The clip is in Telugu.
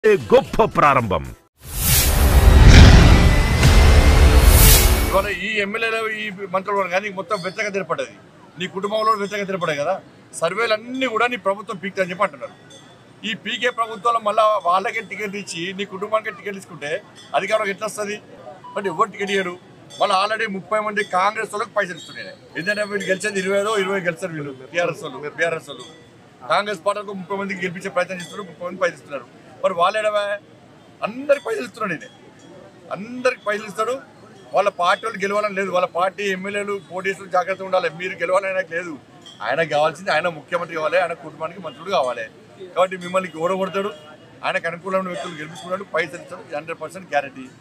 గొప్ప ప్రారంభం ఇవాళ ఈ ఎమ్మెల్యేలు ఈ మంత్రులు కానీ నీకు మొత్తం వెచ్చగా తెరపడ్డది నీ కుటుంబంలో వెచ్చగా తెరపడ్డాయి కదా సర్వేలు అన్నీ కూడా నీ ప్రభుత్వం పీక్ అని చెప్పి అంటున్నారు ఈ పీకే ప్రభుత్వంలో మళ్ళీ వాళ్ళకే టికెట్ ఇచ్చి నీ కుటుంబానికి టికెట్ తీసుకుంటే అధికారం ఎట్లా వస్తుంది బట్ ఎవరు టికెట్ ఇయ్యరు వాళ్ళు ఆల్రెడీ ముప్పై మంది కాంగ్రెస్ వాళ్ళకి పైసలు ఇస్తున్నాయి ఎందుకంటే వీళ్ళు గెలిచేది ఇరవై ఐదో ఇరవై గెలిచారు వీళ్ళు టీఆర్ఎస్ వాళ్ళు బీఆర్ఎస్ వాళ్ళు కాంగ్రెస్ పార్టీలకు ముప్పై మందికి గెలిపించే ప్రయత్నం చేస్తున్నారు ముప్పై మంది పైసలు ఇస్తున్నారు మరి వాళ్ళు ఎడవా అందరికి పైసలు ఇస్తున్నాడు నేను అందరికి పైసలు ఇస్తాడు వాళ్ళ పార్టీ వాళ్ళు గెలవాలని లేదు వాళ్ళ పార్టీ ఎమ్మెల్యేలు పోటీసులు జాగ్రత్తగా ఉండాలి మీరు గెలవాలని ఆయనకు లేదు ఆయనకు కావాల్సింది ఆయన ముఖ్యమంత్రి కావాలి ఆయన కుటుంబానికి మంత్రుడు కావాలి కాబట్టి మిమ్మల్ని ఓడగొడతాడు ఆయనకు అనుకూలమైన వ్యక్తులు గెలిపించుకున్నాడు పైసలు ఇస్తాడు హండ్రెడ్ పర్సెంట్ గ్యారంటీ